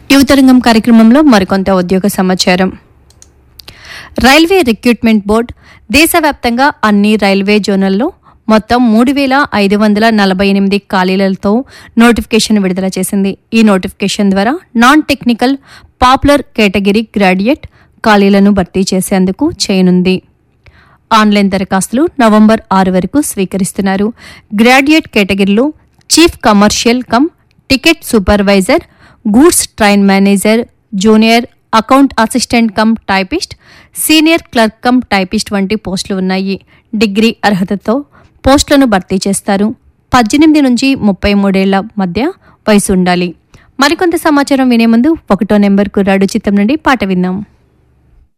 యువతరంగం కార్యక్రమంలో మరికొంత ఉద్యోగ సమాచారం రైల్వే రిక్రూట్మెంట్ బోర్డ్ దేశవ్యాప్తంగా అన్ని రైల్వే జోనల్లో మొత్తం మూడు వేల ఐదు వందల నలభై ఎనిమిది ఖాళీలతో నోటిఫికేషన్ విడుదల చేసింది ఈ నోటిఫికేషన్ ద్వారా non technical popular category graduate ఖాళీలను భర్తీ చేసేందుకు చేయనుంది ఆన్లైన్ దరఖాస్తులు నవంబర్ ఆరు వరకు స్వీకరిస్తున్నారు గ్రాడ్యుయేట్ కేటగిరీలో chief commercial cum ticket supervisor goods train manager junior account assistant cum typist senior clerk cum typist వంటి పోస్టులు ఉన్నాయి డిగ్రీ అర్హతతో పోస్టులను భర్తీ చేస్తారు పద్దెనిమిది నుంచి ముప్పై మూడేళ్ల మధ్య వయసు ఉండాలి మరికొంత సమాచారం వినే ముందు ఒకటో నెంబర్ కుర్రాడు చిత్రం నుండి పాట విన్నాం